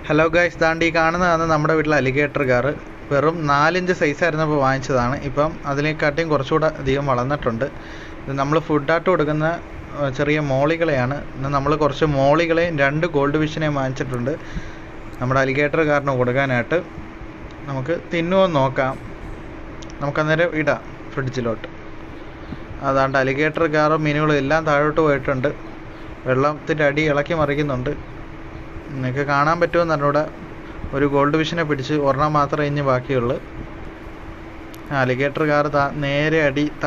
hello guys ദാണ്ട് ഈ കാണുന്നതാണ് നമ്മുടെ വീട്ടിലെ അലിഗേറ്റർ കാർ വെറും നാലിഞ്ച് സൈസായിരുന്നപ്പോൾ വാങ്ങിച്ചതാണ് ഇപ്പം അതിനെക്കാട്ടിയും കുറച്ചുകൂടെ അധികം വളർന്നിട്ടുണ്ട് ഇത് നമ്മൾ ഫുഡായിട്ട് കൊടുക്കുന്ന ആ, ചെറിയ മോളികളെയാണ് ഇന്ന് നമ്മൾ കുറച്ച് മോളികളെയും രണ്ട് ഗോൾഡ് ഫിഷിനെയും വാങ്ങിച്ചിട്ടുണ്ട് നമ്മുടെ അലിഗേറ്റർ കാറിന് കൊടുക്കാനായിട്ട് നമുക്ക് തിന്നുമെന്ന് നോക്കാം നമുക്കന്നേരം ഇടാം ഫ്രിഡ്ജിലോട്ട് അതാണ്ട് അലിഗേറ്റർ കാറും മീനുകളും എല്ലാം താഴോട്ട് പോയിട്ടുണ്ട് വെള്ളത്തിൻ്റെ അടി ഇളക്കി മറിക്കുന്നുണ്ട് നിങ്ങൾക്ക് കാണാൻ പറ്റുമെന്ന് അറിഞ്ഞൂടാ ഒരു ഗോൾഡ് ഫിഷിനെ പിടിച്ച് ഒരെണ്ണം മാത്രമേ ഇനി ബാക്കിയുള്ളൂ അലിഗേറ്റർ കാർ നേരെ അടി